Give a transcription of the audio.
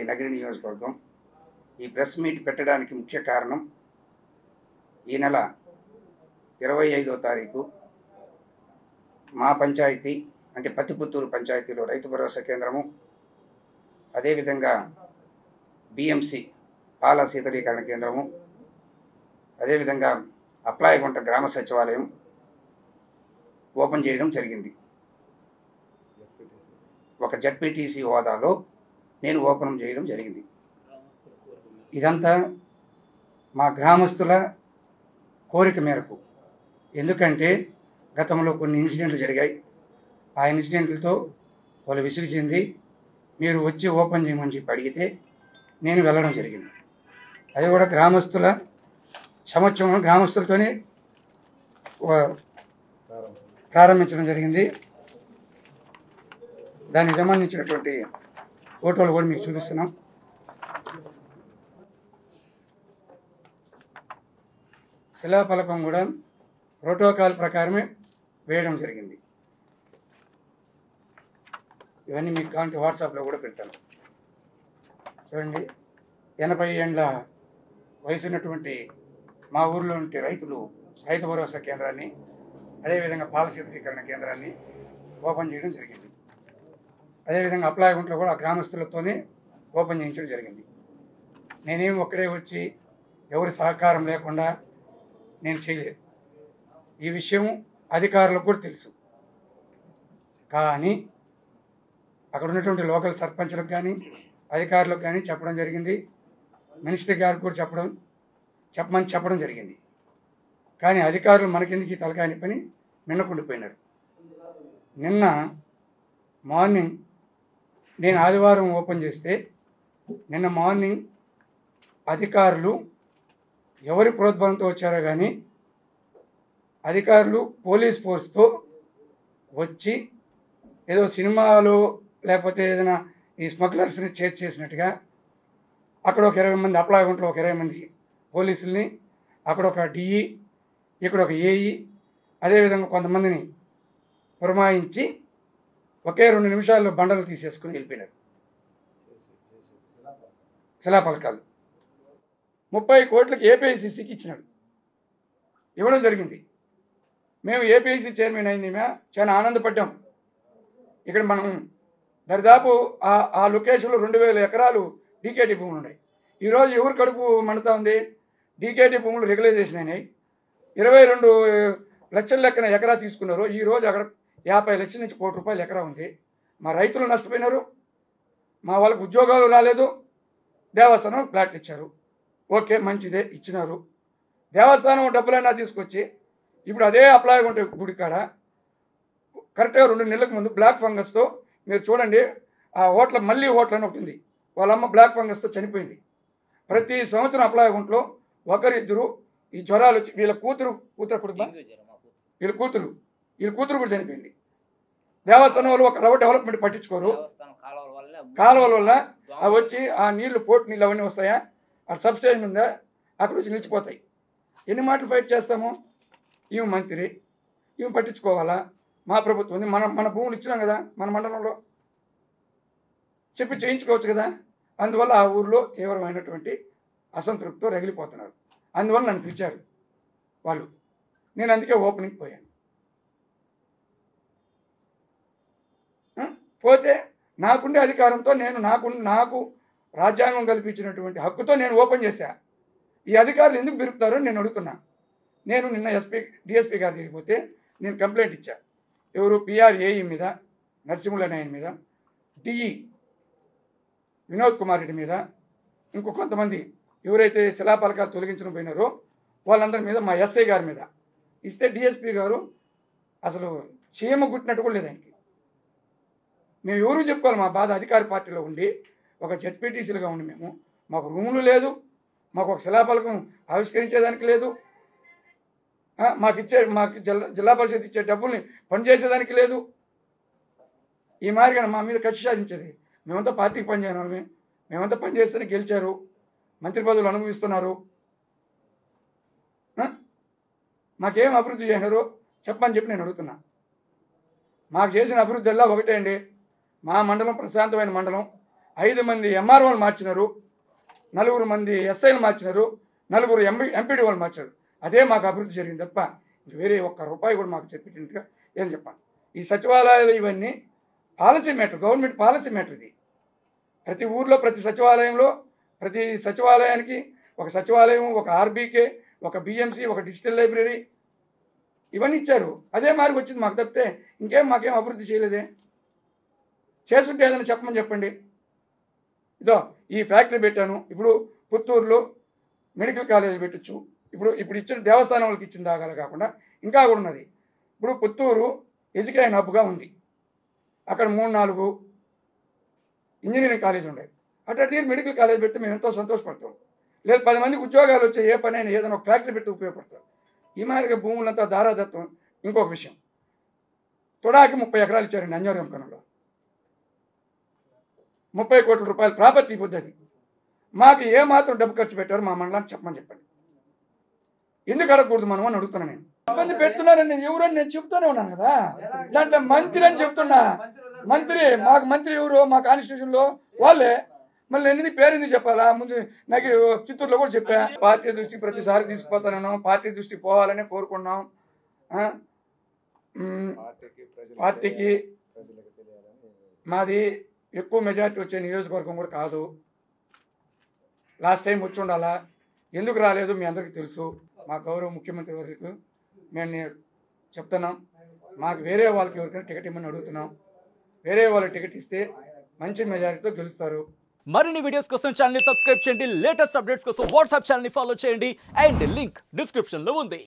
మాది నగరి నియోజకవర్గం ఈ ప్రెస్ మీట్ పెట్టడానికి ముఖ్య కారణం ఈ నెల ఇరవై ఐదో తారీఖు మా పంచాయతీ అంటే పత్తిపుత్తూరు పంచాయతీలో రైతు భరోసా కేంద్రము అదేవిధంగా బిఎంసి పాల శీతలీకరణ కేంద్రము అదేవిధంగా అప్లాయగుంట గ్రామ సచివాలయం ఓపెన్ చేయడం జరిగింది ఒక జడ్పీటీసీ హోదాలో నేను ఓపెన్ చేయడం జరిగింది ఇదంతా మా గ్రామస్తుల కోరిక మేరకు ఎందుకంటే గతంలో కొన్ని ఇన్సిడెంట్లు జరిగాయి ఆ ఇన్సిడెంట్లతో వాళ్ళు విసుగు చెంది మీరు వచ్చి ఓపెన్ చేయమని చెప్పి అడిగితే నేను వెళ్ళడం జరిగింది అది కూడా గ్రామస్తుల సంవత్సరం గ్రామస్తులతోనే ఓ- ప్రారంభించడం జరిగింది దానికి సంబంధించినటువంటి ఫోటోలు కూడా మీకు చూపిస్తున్నాం శిలాఫలకం కూడా ప్రోటోకాల్ ప్రకారమే వేయడం జరిగింది ఇవన్నీ మీకు కావాలంటే వాట్సాప్లో కూడా పెడతాను చూడండి ఎనభై ఏండ్ల వయసున్నటువంటి మా ఊర్లో ఉంటే రైతులు రైతు భరోసా కేంద్రాన్ని అదేవిధంగా పాల శీతలీకరణ కేంద్రాన్ని ఓపెన్ చేయడం జరిగింది అదేవిధంగా అప్లాయగుంట్లో కూడా ఆ గ్రామస్తులతోనే ఓపెన్ చేయించడం జరిగింది నేనేం ఒక్కడే వచ్చి ఎవరి సహకారం లేకుండా నేను చేయలేదు ఈ విషయం అధికారులకు కూడా తెలుసు కానీ అక్కడ ఉన్నటువంటి లోకల్ సర్పంచ్లకు కానీ అధికారులకు కానీ చెప్పడం జరిగింది మినిస్టర్ గారికి కూడా చెప్పడం చెప్పమని చెప్పడం జరిగింది కానీ అధికారులు మనకెందుకు ఈ తలకాని పని మిన్నకుండిపోయినారు నిన్న మార్నింగ్ నేను ఆదివారం ఓపెన్ చేస్తే నిన్న మార్నింగ్ అధికారులు ఎవరి ప్రోద్బలంతో వచ్చారో కానీ అధికారులు పోలీస్ ఫోర్స్తో వచ్చి ఏదో సినిమాలో లేకపోతే ఏదైనా ఈ స్మగ్లర్స్ని చేసి చేసినట్టుగా అక్కడ ఒక ఇరవై మంది అప్లాగుంట్లో ఒక ఇరవై మంది పోలీసుల్ని అక్కడ ఒక డిఈ ఇక్కడ ఒక ఏఈ అదేవిధంగా కొంతమందిని పురమాయించి ఒకే రెండు నిమిషాల్లో బండలు తీసేసుకుని వెళ్ళిపోయినారు శిలాపలకాలు ముప్పై కోట్లకి ఏపీఐసిసికి ఇచ్చినాడు ఇవ్వడం జరిగింది మేము ఏపీఐసి చైర్మన్ అయింది మే చాలా ఆనందపడ్డాం ఇక్కడ మనం దరిదాపు ఆ ఆ లొకేషన్లో రెండు వేల ఎకరాలు డీకేటీ భూములు ఉన్నాయి ఈరోజు ఎవరు కడుపు మండుతా ఉంది డీకేటీ భూములు రెగ్యులైజేషన్ అయినాయి ఇరవై రెండు లక్షల లెక్కన ఎకరా తీసుకున్నారు ఈ రోజు అక్కడ యాభై లక్షల నుంచి కోటి రూపాయలు ఎకరా ఉంది మా రైతులు నష్టపోయినారు మా వాళ్ళకి ఉద్యోగాలు రాలేదు దేవస్థానం ఫ్లాట్ ఇచ్చారు ఓకే మంచిదే ఇచ్చినారు దేవస్థానం డబ్బులైనా తీసుకొచ్చి ఇప్పుడు అదే అప్లై ఉంటే గుడి కాడ కరెక్ట్గా రెండు నెలలకు ముందు బ్లాక్ ఫంగస్తో మీరు చూడండి ఆ హోటల్ మళ్ళీ హోటల్ అని ఒకటి ఉంది వాళ్ళమ్మ బ్లాక్ ఫంగస్తో చనిపోయింది ప్రతి సంవత్సరం అప్లై ఒంట్లో ఒకరిద్దరు ఈ జ్వరాలు వచ్చి వీళ్ళ కూతురు కూతురు కొడుకు వీళ్ళ కూతురు వీళ్ళ కూతురు కూడా చనిపోయింది దేవస్థానం వాళ్ళు ఒక రవ డెవలప్మెంట్ పట్టించుకోరు దేవస్థానం కాలువల వల్ల కాలువల వల్ల అవి వచ్చి ఆ నీళ్లు పోటు నీళ్ళు అవన్నీ వస్తాయా ఆ సబ్స్టేషన్ ఉందా అక్కడ వచ్చి నిలిచిపోతాయి ఎన్ని మాటలు ఫైట్ చేస్తాము ఈమె మంత్రి ఈమె పట్టించుకోవాలా మా ప్రభుత్వం ఉంది మనం మన భూములు ఇచ్చినాం కదా మన మండలంలో చెప్పి చేయించుకోవచ్చు కదా అందువల్ల ఆ ఊర్లో తీవ్రమైనటువంటి అసంతృప్తితో రగిలిపోతున్నారు అందువల్ల నన్ను పిలిచారు వాళ్ళు నేను అందుకే ఓపెనింగ్ పోయాను ఆ? పోతే నాకుండే అధికారంతో నేను నాకు నాకు రాజ్యాంగం కల్పించినటువంటి హక్కుతో నేను ఓపెన్ చేశా ఈ అధికారులు ఎందుకు బిరుకుతారో నేను అడుగుతున్నా నేను నిన్న ఎస్పీ డిఎస్పీ గారు తిరిగిపోతే నేను కంప్లైంట్ ఇచ్చా ఎవరు పిఆర్ఏఈ మీద నరసింహుల ఆయన మీద డిఈ వినోద్ కుమార్ రెడ్డి మీద ఇంకో కొంతమంది ఎవరైతే శిలాపలకాలు తొలగించడం పోయినారో వాళ్ళందరి మీద మా ఎస్ఐ గారి మీద ఇస్తే డిఎస్పీ గారు అసలు చీమ గుట్టినట్టు కూడా లేదు ఆయనకి మేము ఎవరు చెప్పుకోవాలి మా బాధ అధికార పార్టీలో ఉండి ఒక జెడ్పీటీసీలుగా ఉండి మేము మాకు రూములు లేదు మాకు ఒక శిలాపలకం ఆవిష్కరించేదానికి లేదు ఆ, మాకు ఇచ్చే మాకు జిల్లా జిల్లా పరిషత్ ఇచ్చే డబ్బుల్ని పనిచేసేదానికి లేదు ఈ మాదిరిగా మా మీద కక్ష సాధించేది మేమంతా పార్టీకి పనిచేయని వాళ్ళమే మేమంతా పనిచేస్తేనే గెలిచారు మంత్రి పదవులు అనుభవిస్తున్నారు ఆ? మాకేం అభివృద్ధి చేయనారు చెప్పని చెప్పి నేను అడుగుతున్నా మాకు చేసిన అభివృద్ధి అల్లా ఒకటే అండి మా మండలం ప్రశాంతమైన మండలం ఐదు మంది ఎంఆర్ఓలు మార్చినారు నలుగురు మంది ఎస్ఐలు మార్చినారు నలుగురు ఎంపీ ఎంపీడీ వాళ్ళు మార్చారు అదే మాకు అభివృద్ధి జరిగింది తప్ప ఇంక వేరే ఒక్క రూపాయి కూడా మాకు చెప్పినట్టుగా ఏం చెప్పాను ఈ సచివాలయాలు ఇవన్నీ policy matter government policy matter ఇది ప్రతి ఊర్లో ప్రతి సచివాలయంలో ప్రతి సచివాలయానికి ఒక సచివాలయం ఒక ఆర్బీకే ఒక బిఎంసి ఒక డిజిటల్ లైబ్రరీ ఇవన్నీ ఇచ్చారు అదే మార్గం వచ్చింది మాకు తప్పితే ఇంకేం మాకేం అభివృద్ధి చేయలేదే చేసుంటే ఏదైనా చెప్పమని చెప్పండి ఇదో ఈ ఫ్యాక్టరీ పెట్టాను ఇప్పుడు పుత్తూరులో మెడికల్ కాలేజ్ పెట్టచ్చు ఇప్పుడు ఇప్పుడు ఇచ్చిన దేవస్థానం వాళ్ళకి ఇచ్చిన దాఖలా కాకుండా ఇంకా కూడా ఉన్నది ఇప్పుడు పుత్తూరు ఎడ్యుకేషన్ హబ్గా ఉంది అక్కడ మూడు నాలుగు ఇంజనీరింగ్ కాలేజ్ ఉన్నాయి అట్లాంటి మెడికల్ కాలేజ్ పెడితే మేము ఎంతో సంతోషపడతాం లేదు పది మందికి ఉద్యోగాలు వచ్చే ఏ పని అయినా ఏదైనా ఒక ఫ్యాక్టరీ పెట్టి ఉపయోగపడతాం ఈ మాదిరిగా భూములంతా దారాదత్తం ఇంకొక విషయం తుడాకి ముప్పై ఎకరాలు ఇచ్చారండి అంజోరం కనంలో ముప్పై కోట్ల రూపాయల ప్రాపర్టీ పద్ధతి మాకు ఏ మాత్రం డబ్బు ఖర్చు పెట్టారు మా మండలానికి చెప్పమని చెప్పండి ఎందుకు అడగకూడదు మనం అని అడుగుతున్నా నేను ఇబ్బంది పెడుతున్నారని ఎవరని నేను చెప్తూనే ఉన్నాను కదా దాంట్లో మంత్రి అని చెప్తున్నా మంత్రి మాకు మంత్రి ఎవరు మా కాన్స్టిట్యూషన్లో వాళ్ళే మళ్ళీ ఎన్ని పేరు ఎందుకు చెప్పాలా ముందు నాకు చిత్తూరులో కూడా చెప్పా పార్టీ దృష్టికి ప్రతిసారి తీసుకుపోతాను పార్టీ దృష్టికి పోవాలని కోరుకున్నాం ఆ? మ్, పార్టీకి ప్రజలకి పార్టీకి ప్రజలకు తెలియాలని మాది ఎక్కువ మెజారిటీ వచ్చే నియోజకవర్గం కూడా కాదు లాస్ట్ టైం వచ్చి ఉండాలా ఎందుకు రాలేదు మీ అందరికీ తెలుసు మా గౌరవ ముఖ్యమంత్రి వర్యులకు మేము నే- చెప్తున్నాం మాకు వేరే వాళ్ళకి ఎవరికైనా టికెట్ ఇమ్మని అడుగుతున్నాం వేరే వాళ్ళకి టికెట్ ఇస్తే మంచి మెజారిటీతో గెలుస్తారు మరిన్ని వీడియోస్ కోసం ఛానల్ సబ్స్క్రైబ్ చేయండి లేటెస్ట్ అప్డేట్స్ కోసం వాట్సాప్ ఛానల్ ఫాలో చేయండి అండ్ లింక్ డిస్క్రిప్షన్ లో ఉంది